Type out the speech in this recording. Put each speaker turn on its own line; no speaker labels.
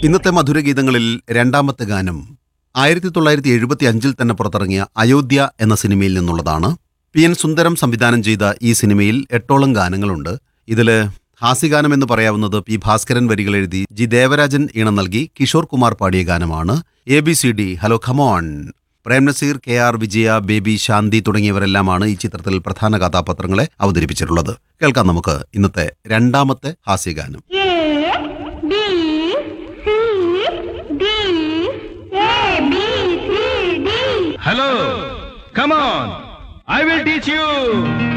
ഇന്നത്തെ മധുരഗീതങ്ങളിൽ രണ്ടാമത്തെ ഗാനം ആയിരത്തി തൊള്ളായിരത്തി എഴുപത്തി അഞ്ചിൽ തന്നെ പുറത്തിറങ്ങിയ അയോധ്യ എന്ന സിനിമയിൽ നിന്നുള്ളതാണ് പി എൻ സുന്ദരം സംവിധാനം ചെയ്ത ഈ സിനിമയിൽ എട്ടോളം ഗാനങ്ങളുണ്ട് ഇതില് ഹാസ്യഗാനം എന്ന് പറയാവുന്നത് പി ഭാസ്കരൻ വരികൾ എഴുതി ജി ദേവരാജൻ ഈണം നൽകി കിഷോർ കുമാർ പാടിയ ഗാനമാണ് A B C D hello come on Prem Nazir K R Vijaya baby Shanthi തുടങ്ങിയവരെല്ലാമാണ് ഈ ചിത്രത്തിൽ പ്രധാന കഥാപാത്രങ്ങളെ അവതരിപ്പിച്ചിട്ടുള്ളത് കേൾക്കാം നമുക്ക് ഇന്നത്തെ രണ്ടാമത്തെ ഹാസ്യഗാനം
A B C D A B C D
Hello, come on. I will teach you.